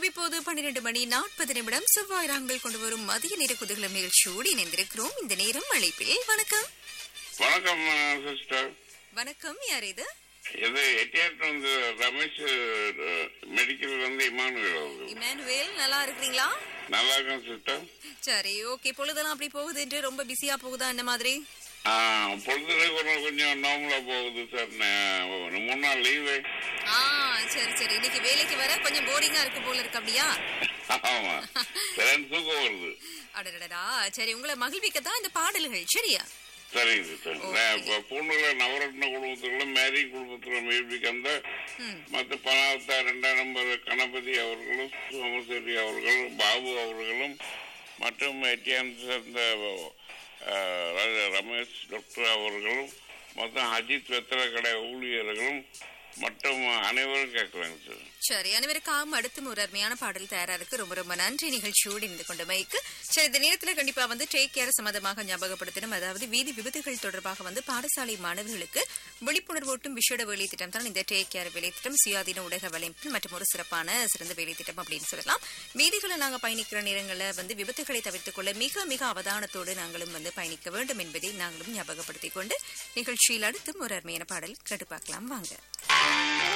நேரம் இப்போது பன்னிரண்டு மணி நாற்பது நிமிடம் செவ்வாய் நாங்கள் கொண்டு வரும் மதிய நேர குதூகலம் நிகழ்ச்சியோடு இணைந்திருக்கிறோம் இந்த நேரம் அழைப்பில் வணக்கம் வணக்கம் சிஸ்டர் வணக்கம் யார் இது இது எட்டியாட் வந்து ரமேஷ் மெடிக்கல் வந்து இமானுவேல் அவர்கள் இமானுவேல் நல்லா இருக்கிறீங்களா நல்லா இருக்கேன் சிஸ்டர் சரி ஓகே பொழுதெல்லாம் அப்படி போகுது என்று ரொம்ப பிஸியா போகுதா இந்த மாதிரி பொழுதுல கொஞ்சம் கொஞ்சம் நார்மலா போகுது சார் நான் மூணு நாள் லீவு ஆ சரி சரி இன்னைக்கு வேலைக்கு வர கொஞ்சம் போரிங்கா இருக்கு போல இருக்கு அப்படியா ஆமா சரி தூக்கம் வருது அடடடா சரி உங்களை மகிழ்விக்கத்தான் இந்த பாடல்கள் சரியா சரிங்க சிஸ்டர் நான் இப்ப பூண்டுல நவரத்ன குடும்பத்துக்குள்ள மேரி குடும்பத்துல மேல்விக்கு அந்த ம் மற்ற பணாவத்தா ரெண்டாம் நம்பர் கணபதி அவர்களும் சோமசேரி அவர்களும் பாபு அவர்களும் மற்றும் எட்டியான் சேர்ந்த அஹ், ர- ரமேஷ் டாக்டர் அவர்களும் மொத்தம் அஜித் வெத்தலை கடை ஊழியர்களும் மற்றும் அனைவரும் கேட்கலாங்க சார் சரி அனைவருக்காகவும் அடுத்தும் ஒரு அருமையான பாடல் தயாரா இருக்கு ரொம்ப ரொம்ப நன்றி நிகழ்ச்சியோடு இணைந்து கொண்ட மைக்கு சரி இந்த நேரத்துல கண்டிப்பா வந்து டேக் கேர் சம்பந்தமாக ஞாபகப்படுத்தணும் அதாவது வீதி விபத்துகள் தொடர்பாக வந்து பாடசாலை மாணவர்களுக்கு விழிப்புணர்வூட்டும் விஷேட வேலை திட்டம் தான் இந்த டேக் கேர் வேலை திட்டம் சுயாதீன ஊடக வலைப்பு மற்றும் ஒரு சிறப்பான சிறந்த வேலை திட்டம் அப்படின்னு சொல்லலாம் வீதிகளை நாங்க பயணிக்கிற நேரங்களில் வந்து விபத்துகளை தவிர்த்துக் கொள்ள மிக மிக அவதானத்தோடு நாங்களும் வந்து பயணிக்க வேண்டும் என்பதை நாங்களும் ஞாபகப்படுத்திக் கொண்டு நிகழ்ச்சியில் அடுத்தும் ஒரு அருமையான பாடல் கேட்டு பார்க்கலாம் வாங்க